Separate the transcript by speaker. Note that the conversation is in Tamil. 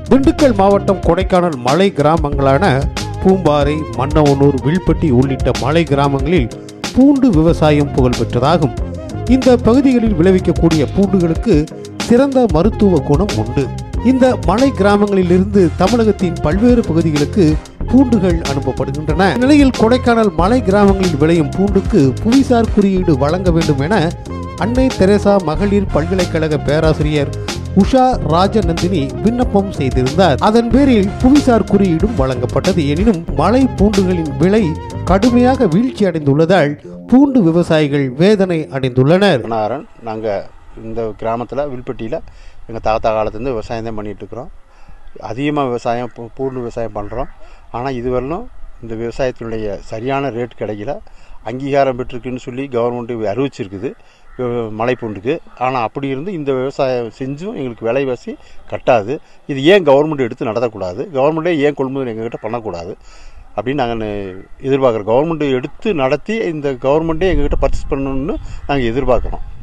Speaker 1: திண்டுக்கல் மாவட்டம் கொடைக்கானல் மலை கிராமங்களான பூம்பாறை மன்னவனூர் வில்பட்டி உள்ளிட்ட மலை கிராமங்களில் பூண்டு விவசாயம் புகழ்பெற்றதாகும் இந்த பகுதிகளில் விளைவிக்கக்கூடிய பூண்டுகளுக்கு சிறந்த மருத்துவ குணம் உண்டு இந்த மலை கிராமங்களிலிருந்து தமிழகத்தின் பல்வேறு பகுதிகளுக்கு பூண்டுகள் அனுப்பப்படுகின்றன இந்நிலையில் கொடைக்கானல் மலை கிராமங்களில் விளையும் பூண்டுக்கு புவிசார் குறியீடு வழங்க வேண்டும் என அன்னை தெரேசா மகளிர் பல்கலைக்கழக பேராசிரியர் உஷா ராஜநந்தினி விண்ணப்பம் செய்திருந்தார் அதன் பேரில் புவிசார் குறியீடும் வழங்கப்பட்டது எனினும் மலை பூண்டுகளின் விலை கடுமையாக வீழ்ச்சி அடைந்துள்ளதால் பூண்டு விவசாயிகள் வேதனை அடைந்துள்ளனர்
Speaker 2: கருணாகரன் நாங்கள் இந்த கிராமத்தில் வில்பட்டியில் எங்கள் தாத்தா காலத்துலேருந்து விவசாயம் தான் பண்ணிகிட்டு இருக்கிறோம் அதிகமாக விவசாயம் பூ- பூண்டு விவசாயம் பண்ணுறோம் ஆனால் இதுவரையிலும் இந்த விவசாயத்தினுடைய சரியான ரேட் கிடைக்கல அங்கீகாரம் பெற்றிருக்குன்னு சொல்லி கவர்மெண்ட்டு அறிவிச்சிருக்குது வி- மலைப்பூண்டுக்கு ஆனால் அப்படி இருந்து இந்த விவசாயம் செஞ்சும் எங்களுக்கு விலைவாசி கட்டாது இது ஏன் கவர்மெண்ட் எடுத்து நடத்தக்கூடாது கவர்மெண்ட்டே ஏன் கொள்முதல் எங்ககிட்ட பண்ணக்கூடாது அப்படின்னு நாங்கள் எதிர்பார்க்குறோம் கவர்மெண்ட் எடுத்து நடத்தி இந்த கவர்மெண்ட்டே எங்ககிட்ட பர்ச்சேஸ் பண்ணணும்னு நாங்கள் எதிர்பார்க்குறோம்